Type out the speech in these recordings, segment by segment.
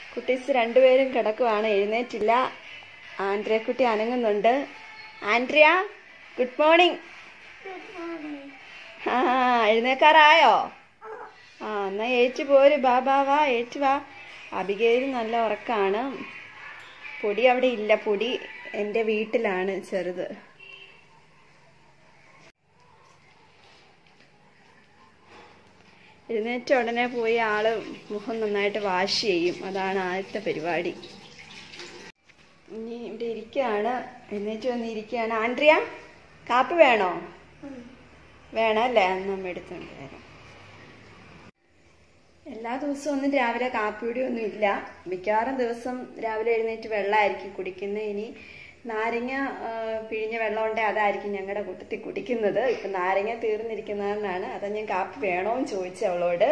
കുട്ടീസ് രണ്ടുപേരും കിടക്കുവാണ് എഴുന്നേറ്റില്ല ആൻഡ്രിയക്കുട്ടി അനങ്ങുന്നുണ്ട് ആൻഡ്രിയ ഗുഡ് മോർണിംഗ് ആ എഴുന്നേക്കാറായോ ആ എന്നാ ഏച്ചു പോര് ബാ ബാ വാ ഏച്ചു വാ അബികേര് നല്ല ഉറക്കാണ് പൊടി അവിടെ ഇല്ല പൊടി എൻ്റെ വീട്ടിലാണ് ചെറുത് എഴുന്നേറ്റ ഉടനെ പോയി ആള് മുഖം നന്നായിട്ട് വാഷ് ചെയ്യും അതാണ് ആദ്യത്തെ പരിപാടി ഇനി ഇവിടെ ഇരിക്കുകയാണ് എഴുന്നേറ്റ് വന്നിരിക്കുകയാണ് ആൻഡ്രിയ കാപ്പി വേണോ വേണം അല്ലേ അന്ന് അമ്മ എടുത്തോണ്ട് വരാം എല്ലാ ദിവസവും ഒന്നും രാവിലെ കാപ്പിയുടെ ഒന്നും ഇല്ല മിക്കവാറും ദിവസം രാവിലെ എഴുന്നേറ്റ് വെള്ളമായിരിക്കും കുടിക്കുന്നത് ഇനി നാരങ്ങ ആ, പിഴിഞ്ഞ വെള്ളം ഉണ്ടേ അതായിരിക്കും ഞങ്ങളുടെ കൂട്ടത്തിൽ കുടിക്കുന്നത് ഇപ്പൊ നാരങ്ങ തീർന്നിരിക്കുന്നതെന്നാണ് അതാ ഞാൻ കാപ്പി വേണോന്ന് ചോദിച്ചു അവളോട്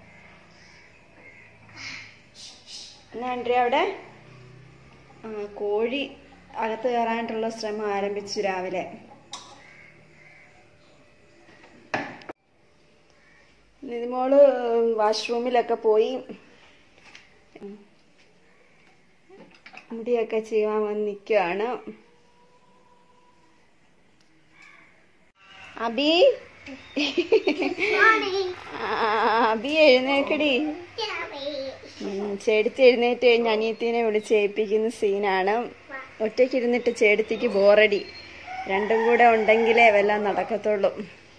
എന്നാ ആൻഡ്രിയ അവിടെ ആ, കോഴി അകത്ത് കയറാനായിട്ടുള്ള ശ്രമം ആരംഭിച്ചു രാവിലെ നിതിമോള് വാഷ്റൂമിലൊക്കെ പോയി മുടിയൊക്കെ ചെയ്യാൻ വന്ന് നിൽക്കുകയാണ് അബി ആ, അബി എഴുന്നേക്കടി ഉം, ചേടത്തി എഴുന്നേറ്റ് കഴിഞ്ഞ് അനിയത്തിനെ വിളിച്ച് ഏൽപ്പിക്കുന്ന സീനാണ് ഒറ്റയ്ക്ക് ഇരുന്നിട്ട് ചേടത്തിക്ക് ബോറടി രണ്ടും കൂടെ ഉണ്ടെങ്കിലേ വല്ലതും നടക്കത്തുള്ളൂ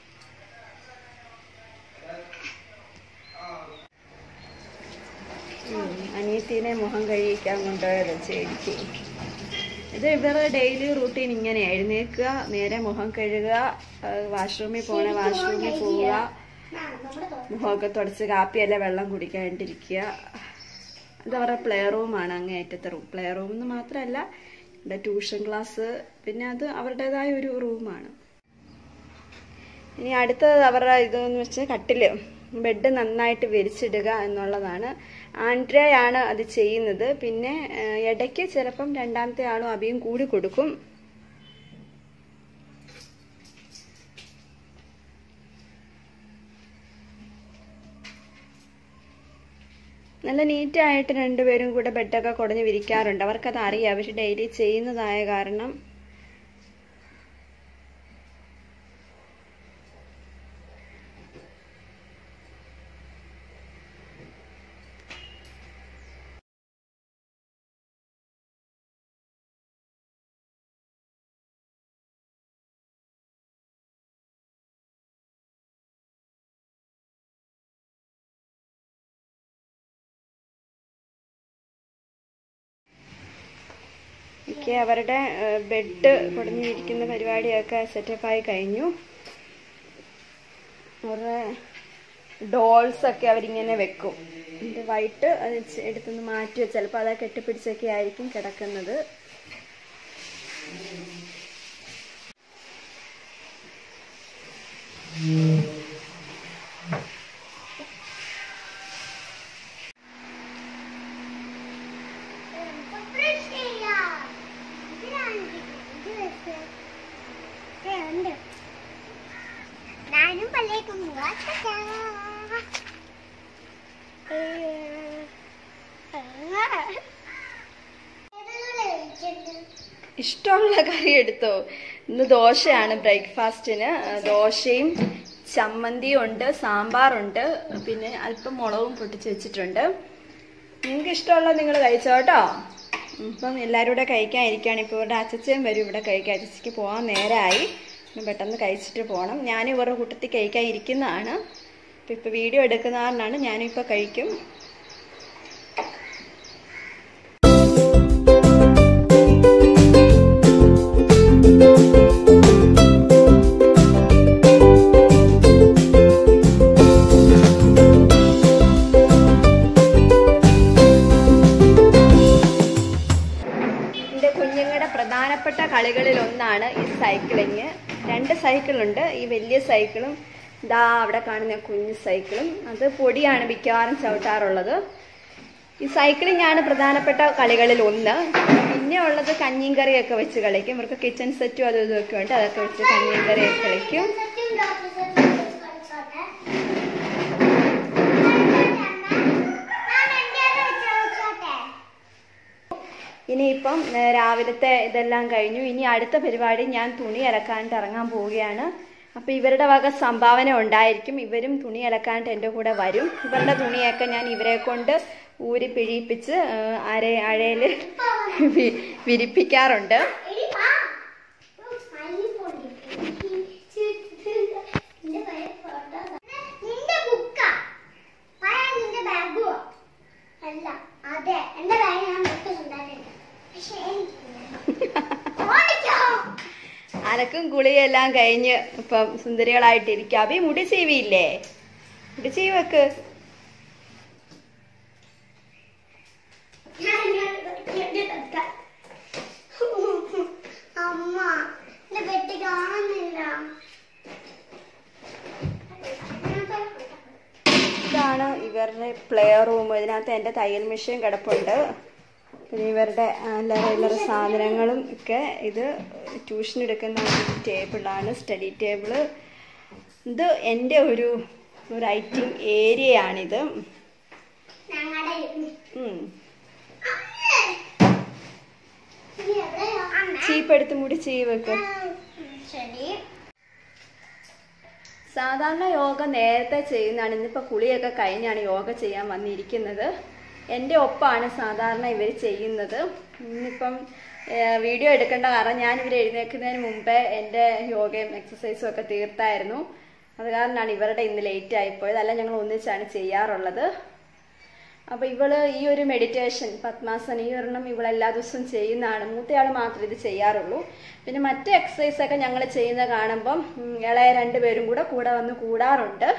ഉം, അനിയത്തിനെ മുഖം കഴിയിക്കാൻ കൊണ്ടുപോയത് ചേടിക്ക് ഇത് ഇവരുടെ ഡെയിലി റൂട്ടീൻ ഇങ്ങനെ എഴുന്നേൽക്കുക നേരെ മുഖം കഴുകുക ആ, വാഷ്റൂമിൽ പോണ വാഷ്റൂമിൽ പോവുക മുഖമൊക്കെ തുടച്ച് കാപ്പിയല്ല വെള്ളം കുടിക്കാണ്ടിരിക്കുക ഇത് അവരുടെ പ്ലേ റൂമാണ് അങ്ങേയറ്റത്തെ റൂം പ്ലേ റൂം എന്ന് മാത്രമല്ല ഇവിടെ ട്യൂഷൻ ക്ലാസ് പിന്നെ അത് അവരുടേതായ ഒരു റൂമാണ് ഇനി അടുത്തത് അവരുടെ ഇതെന്ന് വെച്ചാൽ കട്ടില് ബെഡ് നന്നായിട്ട് വിരിച്ചിടുക എന്നുള്ളതാണ് ആൻഡ്രയാണ് അത് ചെയ്യുന്നത് പിന്നെ ആ, ഇടയ്ക്ക് ചിലപ്പം രണ്ടാമത്തെ ആളും അഭിയും കൂടി കൊടുക്കും നല്ല നീറ്റായിട്ട് രണ്ടുപേരും കൂടെ ബെഡൊക്കെ കുടഞ്ഞ് വിരിക്കാറുണ്ട് അവർക്കത് അറിയാം അവർ ഡെയിലി ചെയ്യുന്നതായ കാരണം ഒക്കെ അവരുടെ ബെഡ് കുടഞ്ഞിരിക്കുന്ന പരിപാടിയൊക്കെ സെറ്റപ്പായി കഴിഞ്ഞു അവരുടെ ഡോൾസ് ഒക്കെ അവരിങ്ങനെ വെക്കും എന്നിട്ട് വൈകിട്ട് അത് ചെ- എടുത്തൊന്ന് മാറ്റി ചിലപ്പോൾ അത് കെട്ടിപ്പിടിച്ചൊക്കെ ആയിരിക്കും കിടക്കുന്നത് ഞാനും പല്ലേക്കും ഇഷ്ടമുള്ള കറി എടുത്തോ ഇന്ന് ദോശയാണ് ബ്രേക്ക്ഫാസ്റ്റിന് ദോശയും ചമ്മന്തിയും ഉണ്ട് സാമ്പാറുണ്ട് പിന്നെ അല്പം മുളകും പൊട്ടിച്ച് വെച്ചിട്ടുണ്ട് നിങ്ങൾക്ക് ഇഷ്ടമുള്ളത് നിങ്ങൾ കഴിച്ചോ കേട്ടോ ഉം, ഇപ്പം എല്ലാവരും കൂടെ കഴിക്കാൻ ഇരിക്കുകയാണ് ഇപ്പോൾ ഇവരുടെ അച്ചച്ചയും വരും ഇവിടെ കഴിക്കാൻ അച്ചച്ചയ്ക്ക് പോകാൻ നേരമായി ഇനി പെട്ടെന്ന് കഴിച്ചിട്ട് പോകണം ഞാനും ഇവരുടെ കൂട്ടത്തിൽ കഴിക്കാൻ ഇരിക്കുന്നതാണ് ഇപ്പം ഇപ്പോൾ വീഡിയോ എടുക്കുന്ന കാരണമാണ് ഞാനും ഇപ്പോൾ കഴിക്കും എൻ്റെ കുഞ്ഞുങ്ങളുടെ പ്രധാനപ്പെട്ട കളികളിൽ ഒന്നാണ് ഈ സൈക്ലിങ് രണ്ട് സൈക്കിളുണ്ട് ഈ വലിയ സൈക്കിളും ദാ അവിടെ കാണുന്ന കുഞ്ഞു സൈക്കിളും അത് പൊടിയാണ് മിക്കവാറും ചവിട്ടാറുള്ളത് ഈ സൈക്ലിംഗ് ആണ് പ്രധാനപ്പെട്ട കളികളിൽ ഒന്ന് പിന്നെ ഉള്ളത് കഞ്ഞിയും കറിയൊക്കെ വെച്ച് കളിക്കും ഇവർക്ക് കിച്ചൺ സെറ്റും അതും ഇതും ഒക്കെ ഉണ്ട് അതൊക്കെ വെച്ച് കഞ്ഞിയും കറിയൊക്കെ കളിക്കും ഞാൻ എന്റെ വെച്ചോട്ടെ അപ്പം ഏ, രാവിലത്തെ ഇതെല്ലാം കഴിഞ്ഞു ഇനി അടുത്ത പരിപാടി ഞാൻ തുണി അലക്കാനായിട്ട് ഇറങ്ങാൻ പോവുകയാണ് അപ്പം ഇവരുടെ വക സംഭാവന ഉണ്ടായിരിക്കും ഇവരും തുണി അലക്കാനായിട്ട് എൻ്റെ കൂടെ വരും ഇവരുടെ തുണിയൊക്കെ ഞാൻ ഇവരെ കൊണ്ട് ഊരി പിഴിയിപ്പിച്ച് ഏ, അര അഴയിൽ വിരിപ്പിക്കാറുണ്ട് എടി വാ. ഓ, സ്മൈലി പോണ്ടി. നിന്റെ പഴയ photos ആ. നിന്റെ ബുക്കാ പഴയ നിന്റെ ബാഗുവോ അല്ല അതെ എന്റെ ബാഗ് ഞാൻ ബുക്കിലുണ്ടായിരുന്നു പക്ഷെ എനിക്കില്ല. ഓടിക്കോ. അനക്കും കുളിയെല്ലാം കഴിഞ്ഞ് ഇപ്പം സുന്ദരികളായിട്ടിരിക്കുക അഭി മുടി ചീവിയില്ലേ മുടി ചീവ് വെക്ക് ഞാൻ ഇങ്ങോട്ട് ഇങ്ങോട്ട് തട്ടാം. അമ്മ എന്റെ പെട്ടി കാണുന്നില്ല ഇതാണ് ഇവരുടെ പ്ലേ റൂം ഇതിനകത്ത് എൻ്റെ തയ്യൽ മെഷീൻ കിടപ്പുണ്ട് പിന്നെ ഇവരുടെ അല്ലറ ഇല്ലറ സാധനങ്ങളും ഒക്കെ ഇത് ട്യൂഷൻ എടുക്കുന്ന ഒരു ടേബിളാണ് സ്റ്റഡി ടേബിള് ഇത് എൻ്റെ ഒരു റൈറ്റിംഗ് ഏരിയയാണിത് ഞങ്ങളുടെ ഉം. ഇനി എവിടെയാ? അമ്മ. ചീപ്പെടുത്ത് മുടി ചീ വെക്ക് ശരി സാധാരണ യോഗ നേരത്തെ ചെയ്യുന്നതാണ് ഇന്നിപ്പോൾ കുളിയൊക്കെ കഴിഞ്ഞാണ് യോഗ ചെയ്യാൻ വന്നിരിക്കുന്നത് എൻ്റെ ഒപ്പമാണ് സാധാരണ ഇവർ ചെയ്യുന്നത് ഇന്നിപ്പം ഏഹ്, വീഡിയോ എടുക്കേണ്ട കാരണം ഞാൻ ഇവർ എഴുന്നേൽക്കുന്നതിന് മുമ്പേ എൻ്റെ യോഗയും എക്സസൈസും ഒക്കെ തീർത്തായിരുന്നു അത് കാരണമാണ് ഇവരുടെ ഇന്ന് ലേറ്റ് ആയിപ്പോയത് അല്ല ഞങ്ങൾ ഒന്നിച്ചാണ് ചെയ്യാറുള്ളത് അപ്പോൾ ഇവള് ഈ ഒരു മെഡിറ്റേഷൻ പത്മാസൻ ഈ ഒരെണ്ണം ഇവൾ എല്ലാ ദിവസവും ചെയ്യുന്നതാണ് മൂത്തയാൾ മാത്രമേ ഇത് ചെയ്യാറുള്ളൂ പിന്നെ മറ്റ് എക്സസൈസ് ഒക്കെ ഞങ്ങൾ ചെയ്യുന്ന കാണുമ്പം ഉം, ഇളയ രണ്ടുപേരും കൂടെ കൂടെ വന്ന് കൂടാറുണ്ട്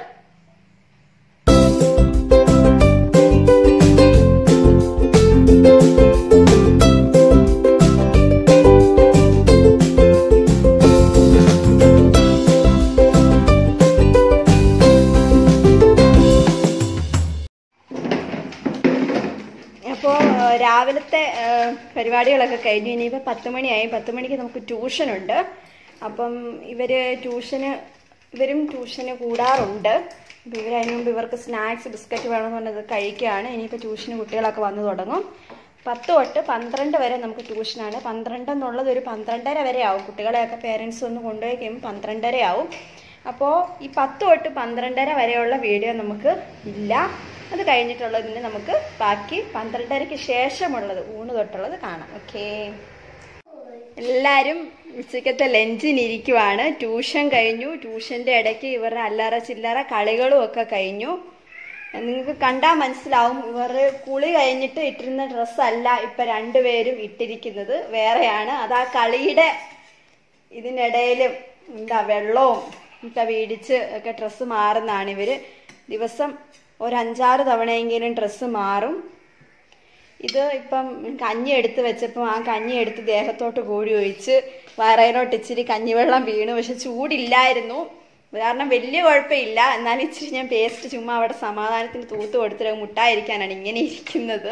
അപ്പോൾ രാവിലത്തെ ആ, പരിപാടികളൊക്കെ കഴിഞ്ഞു ഇനിയിപ്പോൾ പത്ത് മണിയായി പത്ത് മണിക്ക് നമുക്ക് ട്യൂഷനുണ്ട് അപ്പം ഇവർ ട്യൂഷന് ഇവരും ട്യൂഷന് കൂടാറുണ്ട് അപ്പോൾ ഇവർ അതിന് മുമ്പ് ഇവർക്ക് സ്നാക്സ് ബിസ്ക്കറ്റ് വേണമെന്ന് പറഞ്ഞത് കഴിക്കുകയാണ് ഇനിയിപ്പോൾ ട്യൂഷന് കുട്ടികളൊക്കെ വന്നു തുടങ്ങും പത്ത് തൊട്ട് പന്ത്രണ്ട് വരെ നമുക്ക് ട്യൂഷനാണ് പന്ത്രണ്ട് എന്നുള്ളത് ഒരു പന്ത്രണ്ടര വരെ ആവും കുട്ടികളെയൊക്കെ പേരൻസ് ഒന്ന് കൊണ്ടുപോയി കഴിയുമ്പോൾ പന്ത്രണ്ടര ആവും അപ്പോൾ ഈ പത്ത് തൊട്ട് പന്ത്രണ്ടര വരെയുള്ള വീഡിയോ നമുക്ക് ഇല്ല അത് കഴിഞ്ഞിട്ടുള്ളതിന് നമുക്ക് ബാക്കി പന്ത്രണ്ടരയ്ക്ക് ശേഷമുള്ളത് ഊണ് തൊട്ടുള്ളത് കാണാം ഓക്കേ എല്ലാവരും ഉച്ചക്കത്തെ ലഞ്ചിനിരിക്കുവാണ് ട്യൂഷൻ കഴിഞ്ഞു ട്യൂഷൻ്റെ ഇടയ്ക്ക് ഇവരുടെ അല്ലറ ചില്ലറ കളികളും ഒക്കെ കഴിഞ്ഞു നിങ്ങൾക്ക് കണ്ടാൽ മനസ്സിലാവും ഇവർ കുളി കഴിഞ്ഞിട്ട് ഇട്ടിരുന്ന ഡ്രസ്സല്ല ഇപ്പം രണ്ടുപേരും ഇട്ടിരിക്കുന്നത് വേറെയാണ് അത് ആ കളിയുടെ ഇതിനിടയിലും എന്താ വെള്ളവും ഒക്കെ വീടിച്ച് ഒക്കെ ഡ്രസ്സ് മാറുന്നതാണ് ഇവർ ദിവസം ഒരു അഞ്ചാറ് തവണയെങ്കിലും ഡ്രസ്സ് മാറും ഇത് ഇപ്പം കഞ്ഞി എടുത്ത് വെച്ചപ്പോൾ ആ കഞ്ഞി എടുത്ത് ദേഹത്തോട്ട് കോരി ഒഴിച്ച് വയറയിലോട്ട് ഇച്ചിരി കഞ്ഞിവെള്ളം വീണു പക്ഷെ ചൂടില്ലായിരുന്നു കാരണം വലിയ കുഴപ്പമില്ല എന്നാലും ഇച്ചിരി ഞാൻ പേസ്റ്റ് ചുമ്മാ അവിടെ സമാധാനത്തിന് തൂത്ത് കൊടുത്തിട്ട് അത് മുട്ടായിരിക്കാനാണ് ഇങ്ങനെ ഇരിക്കുന്നത്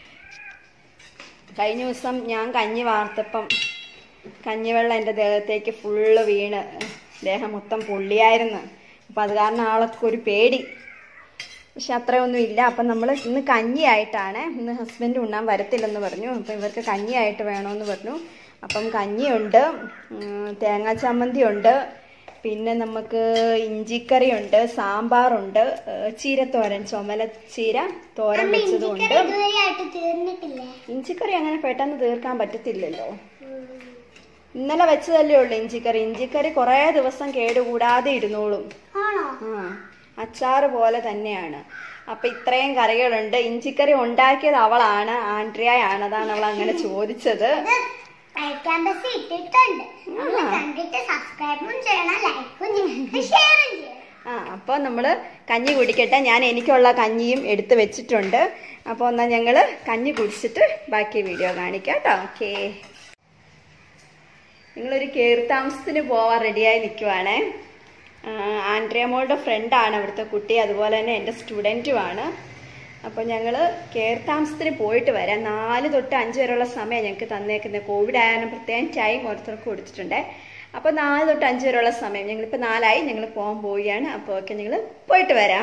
കഴിഞ്ഞ ദിവസം ഞാൻ കഞ്ഞി വാർത്തപ്പം കഞ്ഞിവെള്ളം എൻ്റെ ദേഹത്തേക്ക് ഫുള്ള് വീണ് ദേഹം മൊത്തം പൊള്ളിയായിരുന്നു അപ്പം അത് കാരണം ആളൊക്കെ ഒരു പേടി പക്ഷെ അത്രയൊന്നും ഇല്ല അപ്പം നമ്മൾ ഇന്ന് കഞ്ഞിയായിട്ടാണ് ഇന്ന് ഹസ്ബൻഡ് ഉണ്ണാൻ വരത്തില്ലെന്ന് പറഞ്ഞു അപ്പം ഇവർക്ക് കഞ്ഞിയായിട്ട് വേണമെന്ന് പറഞ്ഞു അപ്പം കഞ്ഞിയുണ്ട് ഉം, തേങ്ങാ ചമ്മന്തി ഉണ്ട് പിന്നെ നമുക്ക് ഇഞ്ചിക്കറിയുണ്ട് സാമ്പാറുണ്ട് ഏഹ്, ചീരത്തോരൻ ചുമല ചീര തോരൻ അമ്മ വെച്ചതുണ്ട് ഇഞ്ചിക്കറി ഇതുവരെയായിട്ട് തീർന്നിട്ടില്ലേ ഇഞ്ചിക്കറി അങ്ങനെ പെട്ടെന്ന് തീർക്കാൻ പറ്റത്തില്ലല്ലോ ഇന്നലെ വെച്ചതല്ലേ ഉള്ളൂ ഇഞ്ചിക്കറി ഇഞ്ചിക്കറി കുറേ ദിവസം കേടുകൂടാതെ ഇരുന്നോളും ആണോ ആ അച്ചാറ് പോലെ തന്നെയാണ് അപ്പൊ ഇത്രയും കറികളുണ്ട് ഇഞ്ചിക്കറി ഉണ്ടാക്കിയത് അവളാണ് ആൻഡ്രിയയാണ് അതാണ് അവൾ അങ്ങനെ ചോദിച്ചത് ഇത് ക്യാമ്പസ് ഇട്ടിട്ടുണ്ട് ഒന്ന് കണ്ടിട്ട് സബ്സ്ക്രൈബും ചെയ്യണം ലൈക്കും ചെയ്യണം ഷെയറും ചെയ്യണം ആ അപ്പോൾ നമ്മൾ കഞ്ഞി കുടിക്കട്ടെ ഞാൻ എനിക്കുള്ള കഞ്ഞിയും എടുത്ത് വെച്ചിട്ടുണ്ട് അപ്പോൾ എന്നാൽ ഞങ്ങൾ കഞ്ഞി കുടിച്ചിട്ട് ബാക്കി വീഡിയോ കാണിക്കാം കേട്ടോ ഓക്കേ നിങ്ങളൊരു കയറി താമസത്തിന് പോവാൻ റെഡിയായി നിൽക്കുവാണേ ആൻഡ്രിയ മോളുടെ ഫ്രണ്ടാണ് അവിടുത്തെ കുട്ടി അതുപോലെ തന്നെ എൻ്റെ സ്റ്റുഡൻറ്റുമാണ് അപ്പോൾ ഞങ്ങൾ കയറി താമസത്തിന് പോയിട്ട് വരാം നാല് തൊട്ട് അഞ്ച് വരെയുള്ള സമയം ഞങ്ങൾക്ക് തന്നേക്കുന്നത് കോവിഡ് ആയാലും പ്രത്യേകം ടൈം ഓരോരുത്തർക്ക് കൊടുത്തിട്ടുണ്ട് അപ്പോൾ നാല് തൊട്ട് അഞ്ച് വരെയുള്ള സമയം ഞങ്ങളിപ്പോൾ നാലായി ഞങ്ങൾ പോകാൻ പോവുകയാണ് അപ്പോൾ ഓക്കെ ഞങ്ങൾ പോയിട്ട് വരാം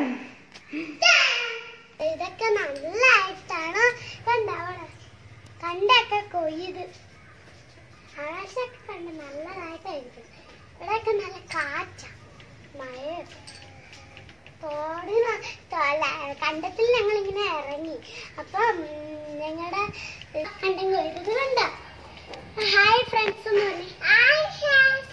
ഇതൊക്കെ നല്ലതായിട്ടാണ് കണ്ടവിടെ കണ്ടൊക്കെ കൊയ്ത് കണ്ടത്തിൽ ഞങ്ങൾ ഇങ്ങനെ ഇറങ്ങി അപ്പൊ ഞങ്ങളുടെ കണ്ടം കൊയ്തത് കണ്ട ഹായ് ഫ്രണ്ട്സ് എന്ന് പറഞ്ഞു ഹായ് ഫ്രണ്ട്സ്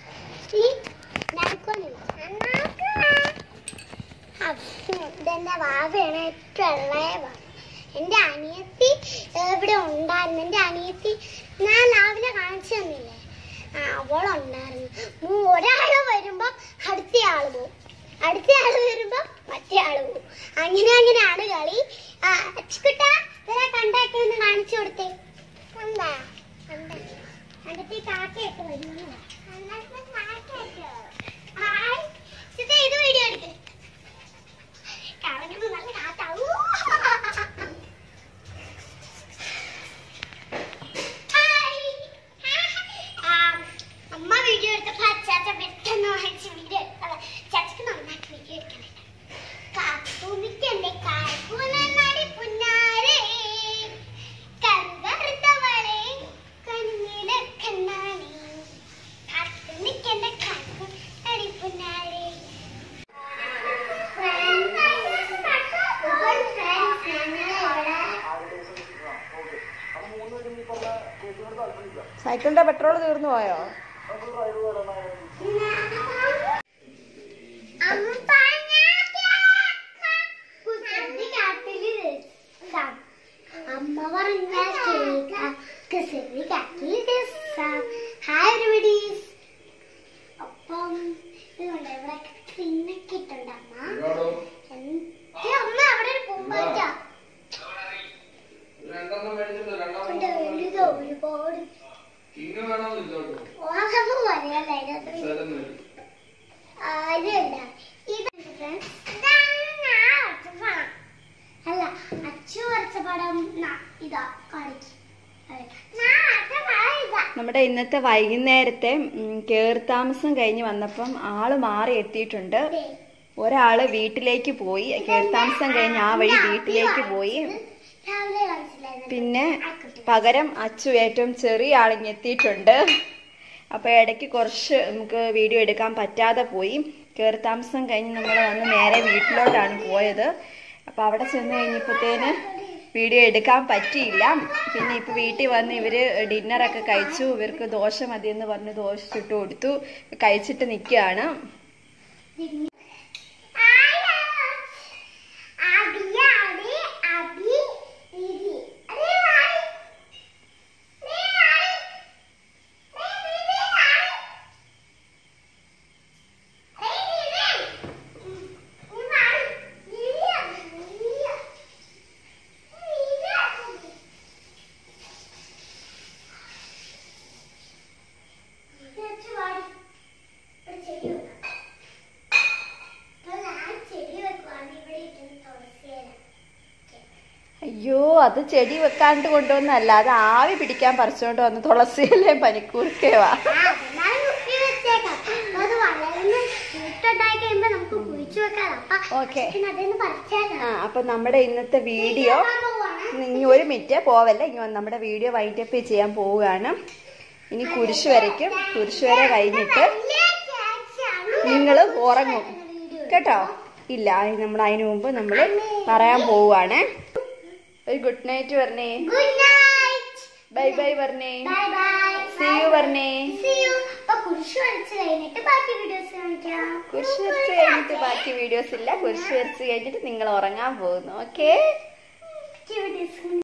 ഇതെന്റെ വാവയാണ് ഏറ്റവും ഇളയ വാവ എന്റെ അനിയത്തി ഏ, ഇവിടെ ഉണ്ടായിരുന്നു എന്റെ അനിയത്തി ഞാൻ രാവിലെ കാണിച്ചു തന്നില്ലേ ആ അവളുണ്ടായിരുന്നു മൂ- ഒരാള് വരുമ്പോ അടുത്ത ആള് പോകും അടുത്ത ആള് വരുമ്പോ മറ്റേ ആള് പോകും അങ്ങനെ അങ്ങനെയാണ് കളി ആ, അച്ചുകുട്ടാ ഇവരെ കണ്ടൊക്കെ ഒന്ന് കാണിച്ചു കൊടുത്തേ കണ്ടാ കണ്ടാ കണ്ടത്തി കാക്കയൊക്കെ വരുന്നു ഹായ് ചിത്ത ഇത് വീഡിയോ എടുക്ക് കറങ്ങുന്നു നല്ല കാറ്റാവൂ ഹായ് ആ, അമ്മ വീഡിയോ എടുത്തപ്പോ അച്ചാച്ച പെട്ടെന്ന് വാങ്ങിച്ച് വീഡിയോ എടുത്തത് ചാച്ചക്ക് നന്നായിട്ട് വീഡിയോ എടുക്കണേ കാത്തുനിക്കന്റെ കാൽപ്പുനടി പുന്നാരേ കറുകറുത്തവളെ കണ്ണില കണ്ണാണി കാത്തുനിക്കന്റെ കാൽപ്പുനടി പുന്നാരേ സൈക്കിളിന്റെ പെട്രോൾ തീർന്നു പോയോ അമ്മ പറഞ്ഞ ഹായ് എവരിബഡീസ് അപ്പം ഇതുകൊണ്ട് ഇവിടെ ക്രീമൊക്കെ ഇട്ടുണ്ട് അമ്മ എന്ത് അമ്മ അവിടെ ഒരു പൂമ്പാറ്റ രണ്ടെണ്ണം മേടിച്ചിട്ട് രണ്ടാമത് ഉണ്ട് വലുതോ ഒരുപാട് കിങ് വേണമെന്നില്ല കേട്ടോ ഓഹോ പറയാല്ലേ അതിനകത്ത് സ്ഥലം മതി ആ, ഇതുണ്ട്. ഇതുണ്ട് friends. ഇതാണ് ഞാൻ വരച്ച പടം. അല്ല അച്ചു വരച്ച പടം ന- ഇതാ കാണിച്ചു ഞാൻ വരച്ച പടം ഇതാ നമ്മുടെ ഇന്നത്തെ വൈകുന്നേരത്തെ ഉം, കേറിത്താമസം കഴിഞ്ഞ് വന്നപ്പം ആള് മാറി എത്തിയിട്ടുണ്ട് ദേ. ഒരാള് വീട്ടിലേക്ക് പോയി കേറിത്താമസം കഴിഞ്ഞ് ആ വഴി വീട്ടിലേക്ക് പോയി രാവിലെ കാണിച്ചില്ലായിരുന്നു പിന്നെ ആ കുട്ടി. പകരം അച്ചു ഏറ്റവും ചെറിയ ആളിങ്ങ് എത്തിയിട്ടുണ്ട് അപ്പൊ ഇടയ്ക്ക് കുറച്ച് നമുക്ക് വീഡിയോ എടുക്കാൻ പറ്റാതെ പോയി കയറിത്താമസം കഴിഞ്ഞ് നമ്മൾ വന്ന് നേരെ വീട്ടിലോട്ടാണ് പോയത് അപ്പൊ അവിടെ ചെന്ന് കഴിഞ്ഞപ്പോഴത്തേന് വീഡിയോ എടുക്കാൻ പറ്റിയില്ല പിന്നെ ഇപ്പൊ വീട്ടിൽ വന്ന് ഇവര് ഡിന്നറൊക്കെ കഴിച്ചു ഇവർക്ക് ദോശ മതിയെന്ന് പറഞ്ഞ് ദോശ ചുട്ടു കൊടുത്തു കഴിച്ചിട്ട് നിൽക്കുകയാണ് ആരാ? അബിയാണ്. അബി, ബിബി. അതെ, ഹായ്. ദേ, ഹായ്. ദേ, ബിബി, ഹായ്. ദേ, ബിബി. ഉം, ഉം, ഹായ്. ബിബിയാ, ബിബിയാ. ബിബിയാ. ഇത് വെച്ച് വാടി. ഒരു ചെടി വെക്കാം. അപ്പോൾ ഞാൻ ചെടി വെക്കുവാണ് ഇവിടെ ഇരിക്കുന്ന തുളസിയില. അയ്യോ അത് ചെടി വെക്കാണ്ട് കൊണ്ടുവന്നല്ല അത് ആവി പിടിക്കാൻ പറിച്ചുകൊണ്ട് വന്ന് തുളസിയിലെ പനിക്കൂർക്കയുവാ ആ, അതെല്ലാം കുപ്പി വെച്ചേക്കാം. അപ്പൊ അത് വളർന്ന് പൂട്ടുണ്ടായി കഴിയുമ്പോ നമുക്ക് കുഴിച്ചു വെക്കാം. അപ്പൊ ഓക്കേ. പിന്നെ അതൊന്ന് പറിച്ചാലോ? ആ അപ്പൊ നമ്മുടെ ഇന്നത്തെ വീഡിയോ വെക്കാൻ പോവാണ്. ഇനി ഒരു മിനിറ്റ് പോവല്ല ഇനി വന്ന് നമ്മുടെ വീഡിയോ വൈൻഡപ്പ് ചെയ്യാൻ പോവുകയാണ് ഇനി കുരിശ് വരയ്ക്കും കുരിശ് വര കഴിഞ്ഞിട്ട് വലിയ ചേച്ചിയാണ് നിങ്ങൾ ഉറങ്ങും വീഡിയോ. കേട്ടോ ഇല്ല നമ്മൾ അതിനു മുമ്പ് നമ്മൾ പറയാൻ പോവുകയാണ് ഒരു ഗുഡ് നൈറ്റ് പറഞ്ഞേ Good night. ബൈ ബൈ പറഞ്ഞേ Bye bye. സി യു പറഞ്ഞേ See you. അപ്പൊ കുരിശ് വരച്ച് കഴിഞ്ഞിട്ട് ബാക്കി വീഡിയോസ് കാണിക്കാം കുരിശ് വരച്ച് കഴിഞ്ഞിട്ട് ബാക്കി വീഡിയോസ് ഇല്ല കുരിശ് വരച്ച് കഴിഞ്ഞിട്ട് നിങ്ങൾ ഉറങ്ങാൻ പോകുന്നു ഓക്കേ ബാക്കി വീഡിയോസ്